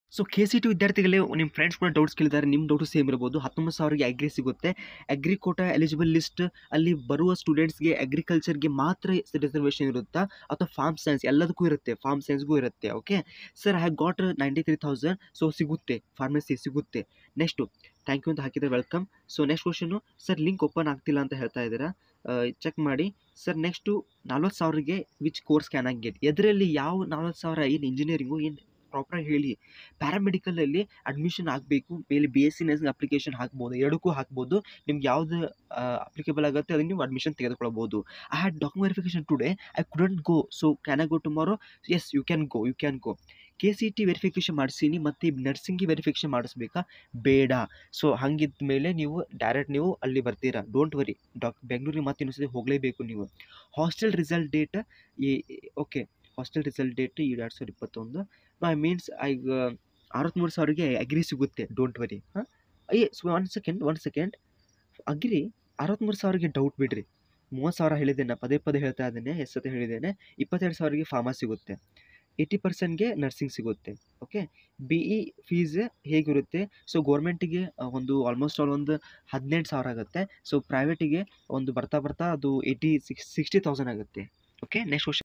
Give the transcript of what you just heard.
so K C T ವಿದ್ಯಾರ್ಥಿಗಳೇ ನಿಮ್ಮ friends ಕೂಡ ಡೌಟ್ಸ್ ಕೇಳಿದ್ದಾರೆ ನಿಮ್ಮ ಡೌಟು ಸೇಮ್ ಇರ್ಬೋದು ಹತ್ತೊಂಬತ್ತು ಸಾವಿರಗೆ ಅಗ್ರಿ ಸಿಗುತ್ತೆ ಅಗ್ರಿ ಕೋಟಾ ಎಲಿಜಿಬಲ್ ಲಿಸ್ಟ್ ಅಲ್ಲಿ ಬರುವ ಸ್ಟೂಡೆಂಟ್ಸ್ಗೆ ಅಗ್ರಿಕಲ್ಚರ್ಗೆ ಮಾತ್ರ ರಿಸರ್ವೇಷನ್ ಇರುತ್ತಾ ಅಥವಾ ಫಾರ್ಮ್ ಸೈನ್ಸ್ ಎಲ್ಲದಕ್ಕೂ ಇರುತ್ತೆ ಫಾರ್ಮ್ ಸೈನ್ಸ್ಗೂ ಇರುತ್ತೆ okay sir I have got ninety three thousand so ಸಿಗುತ್ತೆ ಫಾರ್ಮಸಿ ಸಿಗುತ್ತೆ ನೆಕ್ಸ್ಟು ಥ್ಯಾಂಕ್ ಯು ಅಂತ ಹಾಕಿದರೆ welcome so next question sir link open ಆಗ್ತಿಲ್ಲ ಅಂತ ಹೇಳ್ತಾ ಇದ್ದೀರಾ ಚೆಕ್ ಮಾಡಿ ಸರ್ ನೆಕ್ಸ್ಟು ನಲ್ವತ್ತು ಸಾವಿರಗೆ which course can I get ಎದರಲ್ಲಿ ಯಾವ ನಲ್ವತ್ತು ಸಾವಿರ ಏನು ಇಂಜಿನಿಯರಿಂಗು ಏನು ಪ್ರಾಪರಾಗಿ ಹೇಳಿ ಪ್ಯಾರಾಮೆಡಿಕಲಲ್ಲಿ ಅಡ್ಮಿಷನ್ ಆಗಬೇಕು ಮೇಲೆ B S C nursing application ಹಾಕ್ಬೋದು ಎರಡಕ್ಕೂ ಹಾಕ್ಬೋದು ನಿಮ್ಗೆ ಯಾವುದು ಅಪ್ಲಿಕೇಬಲ್ ಆಗುತ್ತೆ ಅದಕ್ಕೆ ನೀವು ಅಡ್ಮಿಷನ್ ತೆಗೆದುಕೊಳ್ಬೋದು I had document verification today I couldn't go so can I go tomorrow yes you can go you can go K C T verification ಮಾಡಿಸೀನಿ ಮತ್ತು ನರ್ಸಿಂಗಿಗೆ ವೆರಿಫಿಕೇಷನ್ ಮಾಡಿಸ್ಬೇಕಾ ಬೇಡ ಸೊ ಹಂಗಿದ್ದ ಮೇಲೆ ನೀವು ಡೈರೆಕ್ಟ್ ನೀವು ಅಲ್ಲಿ ಬರ್ತೀರಾ ಡೋಂಟ್ ವರಿ ಡಾಕ್ ಬೆಂಗಳೂರಿಗೆ ಮತ್ತೆ ಇನ್ನೊಂದ್ಸತಿ ಹೋಗಲೇಬೇಕು ನೀವು ಹಾಸ್ಟೆಲ್ ರಿಸಲ್ಟ್ ಡೇಟ್ ಈ ಓಕೆ ಹಾಸ್ಟೆಲ್ ರಿಸಲ್ಟ್ ಡೇಟ್ ಈ ಎರಡು ಸಾವಿರದ ಇಪ್ಪತ್ತೊಂದು ಐ ಮೀನ್ಸ್ ಈಗ ಅರವತ್ತ್ಮೂರು ಸಾವಿರಗೆ ಅಗ್ರಿ ಸಿಗುತ್ತೆ ಡೋಂಟ್ ವರಿ ಹಾಂ ಏ so one second one second agri ಅರವತ್ತ್ಮೂರು ಸಾವಿರಗೆ ಡೌಟ್ ಬಿಡ್ರಿ ಮೂವತ್ತು ಸಾವಿರ ಹೇಳಿದ್ದೇನೆ ಪದೇ ಪದೇ ಹೇಳ್ತಾ ಇದ್ದೇನೆ ಎಷ್ಟು ಸತಿ ಹೇಳಿದ್ದೇನೆ ಇಪ್ಪತ್ತೆರಡು ಸಾವಿರಗೆ ಫಾರ್ಮಾ ಸಿಗುತ್ತೆ ಏಯ್ಟಿ ಪರ್ಸೆಂಟ್ಗೆ ನರ್ಸಿಂಗ್ ಸಿಗುತ್ತೆ ಓಕೆ ಬಿ ಇ ಫೀಸ್ ಹೇಗಿರುತ್ತೆ ಸೊ ಗೌರ್ಮೆಂಟಿಗೆ ಒಂದು ಆಲ್ಮೋಸ್ಟ್ ಆಲ್ ಒಂದು ಹದಿನೆಂಟು ಸಾವಿರ ಆಗುತ್ತೆ ಸೊ ಪ್ರೈವೇಟಿಗೆ ಒಂದು ಬರ್ತಾ ಬರ್ತಾ ಅದು ಏಯ್ಟಿ ಸಿಕ್ಸ್ ಸಿಕ್ಸ್ಟಿ ತೌಸಂಡ್ ಆಗುತ್ತೆ ಓಕೆ ನೆಕ್ಸ್ಟ್ ಕ್ವಶನ್